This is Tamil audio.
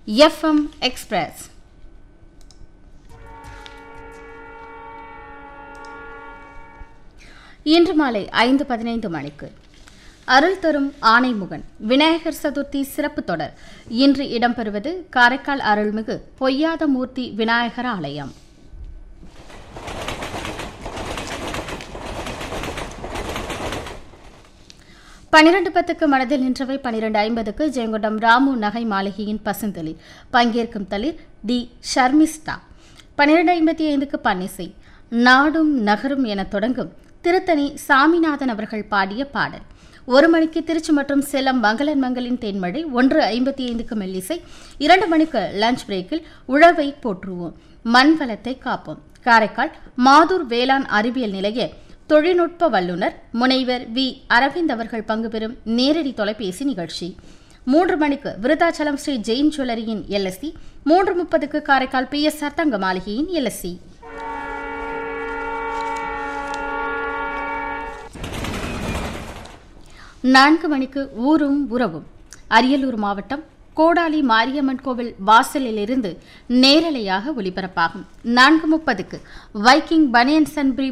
எஃப்எம் எக்ஸ்பிரஸ் இன்று மாலை ஐந்து பதினைந்து மணிக்கு அருள் தரும் ஆணைமுகன் விநாயகர் சதுர்த்தி சிறப்பு தொடர் இன்று இடம்பெறுவது காரைக்கால் அருள்மிகு பொய்யாத மூர்த்தி விநாயகர் ஆலயம் பனிரெண்டு பத்துக்கு மனதில் நின்றவை பனிரெண்டு ஐம்பதுக்கு ஜெயங்கொண்டம் ராமு நகை மாளிகையின் பசுந்தளிர் பங்கேற்கும் தளிர் டி ஷர்மிஸ்தா பன்னிரெண்டு ஐம்பத்தி ஐந்துக்கு பன்னிசை நாடும் நகரும் என தொடங்கும் திருத்தணி சாமிநாதன் அவர்கள் பாடிய பாடல் ஒரு மணிக்கு திருச்சி மற்றும் சேலம் மங்களன் மங்களின் தேன்மழை ஒன்று ஐம்பத்தி ஐந்துக்கு மெல்லிசை இரண்டு மணிக்கு லஞ்ச் பிரேக்கில் உழவை போற்றுவோம் மண் வளத்தை காப்போம் காரைக்கால் மாதூர் வேளாண் அறிவியல் நிலைய தொழில்நுட்ப வல்லுநர் முனைவர் வி அரவிந்த் அவர்கள் பங்கு பெறும் நேரடி தொலைபேசி நிகழ்ச்சி மூன்று மணிக்கு விருதாச்சலம் ஸ்ரீ ஜெயின் ஜுவல்லரியின் எல்எஸ்சி மூன்று முப்பதுக்கு காரைக்கால் பி எஸ் ஆர் தங்க மாளிகையின் எல்எஸ்சி நான்கு மணிக்கு ஊரும் உறவும் அரியலூர் மாவட்டம் கோடாலி மாரியம்மன் கோவில் வாசலிலிருந்து நேரலையாக ஒளிபரப்பாகும் நான்கு முப்பதுக்கு வைக்கிங் பனியன்ஸ் அண்ட் பிரீப்